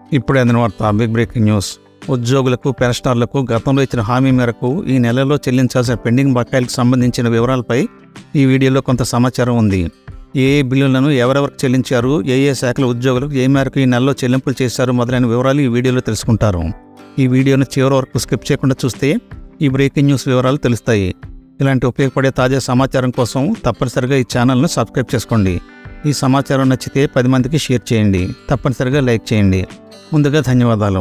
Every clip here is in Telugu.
ఇప్పుడే అందిన వార్త బిగ్ బ్రేకింగ్ న్యూస్ ఉద్యోగులకు పెన్షనర్లకు గతంలో ఇచ్చిన హామీ మేరకు ఈ నెలలో చెల్లించాల్సిన పెండింగ్ బకాయిలకు సంబంధించిన వివరాలపై ఈ వీడియోలో కొంత సమాచారం ఉంది ఏ ఏ బిల్లులను ఎవరెవరికి చెల్లించారు ఏ ఏ శాఖల ఉద్యోగులకు ఏ మేరకు ఈ నెలలో చెల్లింపులు చేశారు మొదలైన వివరాలు ఈ వీడియోలో తెలుసుకుంటారు ఈ వీడియోను చివరి వరకు స్కిప్ చేయకుండా చూస్తే ఈ బ్రేకింగ్ న్యూస్ వివరాలు తెలుస్తాయి ఇలాంటి ఉపయోగపడే తాజా సమాచారం కోసం తప్పనిసరిగా ఈ ఛానల్ను సబ్స్క్రైబ్ చేసుకోండి ఈ సమాచారం నచ్చితే పది మందికి షేర్ చేయండి తప్పనిసరిగా లైక్ చేయండి ముందుగా ధన్యవాదాలు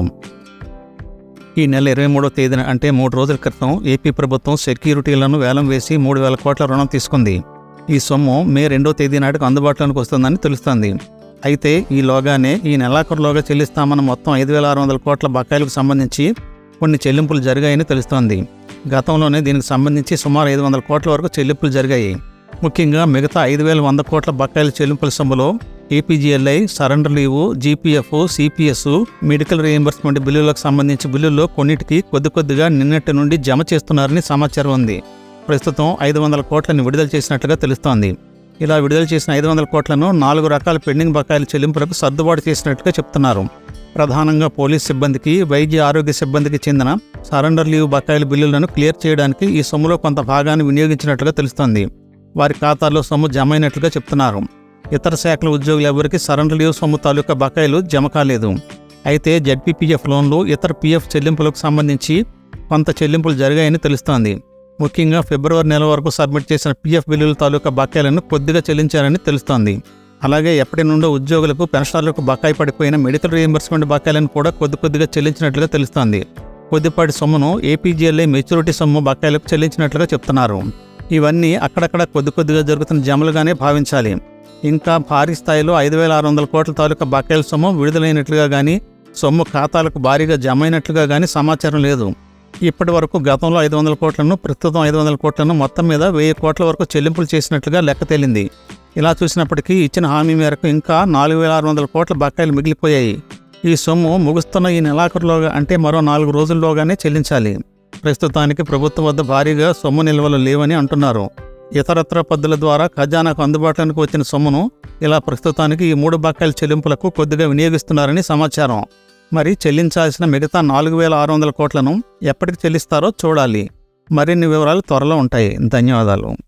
ఈ నెల ఇరవై మూడో తేదీన అంటే మూడు రోజుల క్రితం ఏపీ ప్రభుత్వం సెక్యూరిటీలను వేలం వేసి మూడు వేల కోట్ల రుణం తీసుకుంది ఈ సొమ్ము మే రెండో తేదీ నాటికి అందుబాటులోకి వస్తుందని తెలుస్తోంది అయితే ఈలోగానే ఈ నెలాఖరులోగా చెల్లిస్తామన్న మొత్తం ఐదు వేల ఆరు వందల కోట్ల బకాయిలకు సంబంధించి కొన్ని చెల్లింపులు జరిగాయని తెలుస్తోంది గతంలోనే దీనికి సంబంధించి సుమారు ఐదు వందల కోట్ల వరకు చెల్లింపులు జరిగాయి ముఖ్యంగా మిగతా ఐదు వేల వంద కోట్ల బకాయిల చెల్లింపుల సొమ్ములో APGLI surrender leave GPF CPS medical reimbursement బిల్లులకు సంబంధించి బిల్లుల్లో కొన్నిటికి కొద్ది కొద్దిగా నిన్నటి నుండి జమ చేస్తున్నారని సమాచారం ఉంది ప్రస్తుతం ఐదు వందల కోట్లను విడుదల చేసినట్లుగా తెలుస్తోంది ఇలా విడుదల చేసిన ఐదు వందల కోట్లను నాలుగు రకాల పెండింగ్ బకాయిల చెల్లింపులకు సర్దుబాటు చేసినట్లుగా చెప్తున్నారు ప్రధానంగా పోలీస్ సిబ్బందికి వైద్య ఆరోగ్య సిబ్బందికి చెందిన సరెండర్ లీవ్ బకాయిల బిల్లులను క్లియర్ చేయడానికి ఈ సొమ్ములో కొంత భాగాన్ని వినియోగించినట్లుగా తెలుస్తోంది వారి ఖాతాల్లో సొమ్ము జమ అయినట్లుగా చెప్తున్నారు ఇతర శాఖల ఉద్యోగులు ఎవరికి సరెండర్ లీవ్ సొమ్ము తాలూకా బకాయిలు జమ కాలేదు అయితే జడ్పీపీఎఫ్ లోన్లు ఇతర పీఎఫ్ చెల్లింపులకు సంబంధించి కొంత చెల్లింపులు జరిగాయని తెలుస్తోంది ముఖ్యంగా ఫిబ్రవరి నెల వరకు సబ్మిట్ చేసిన పీఎఫ్ బిల్లుల తాలూకా బకాయిలను కొద్దిగా చెల్లించారని తెలుస్తోంది అలాగే ఎప్పటి నుండో ఉద్యోగులకు పెన్షనర్లకు బకాయి పడిపోయిన మెడికల్ రీఎంబర్స్మెంట్ బకాయిలను కూడా కొద్ది కొద్దిగా చెల్లించినట్లుగా తెలుస్తోంది కొద్దిపాటి సొమ్మును ఏపీజీఎల్ఐ మెచ్యూరిటీ సొమ్ము బకాయిలకు చెల్లించినట్లుగా చెప్తున్నారు ఇవన్నీ అక్కడక్కడ కొద్ది కొద్దిగా జరుగుతున్న జమలుగానే భావించాలి ఇంకా భారీ స్థాయిలో ఐదు వేల ఆరు వందల కోట్ల తాలూకా బకాయిల సొమ్ము విడుదలైనట్లుగా కానీ సొమ్ము ఖాతాలకు భారీగా జమ అయినట్లుగా కానీ సమాచారం లేదు ఇప్పటి వరకు గతంలో ఐదు వందల కోట్లను ప్రస్తుతం ఐదు వందల కోట్లను మొత్తం మీద వెయ్యి కోట్ల వరకు చెల్లింపులు చేసినట్లుగా లెక్క తేలింది ఇలా చూసినప్పటికీ ఇచ్చిన హామీ మేరకు ఇంకా నాలుగు వేల ఆరు వందల కోట్ల బకాయిలు మిగిలిపోయాయి ఈ సొమ్ము ముగుస్తున్న ఈ నెలాఖరులోగా అంటే మరో నాలుగు రోజుల్లోగానే చెల్లించాలి ప్రస్తుతానికి ప్రభుత్వం వద్ద భారీగా సొమ్ము నిల్వలు లేవని అంటున్నారు ఇతరత్ర పద్ధతుల ద్వారా ఖజానాకు అందుబాటులోకి వచ్చిన సొమ్మును ఇలా ప్రస్తుతానికి ఈ మూడు బకాయిల చెల్లింపులకు కొద్దిగా వినియోగిస్తున్నారని సమాచారం మరి చెల్లించాల్సిన మిగతా నాలుగు వేల ఆరు వందల కోట్లను ఎప్పటికి చెల్లిస్తారో చూడాలి మరిన్ని వివరాలు త్వరలో ఉంటాయి ధన్యవాదాలు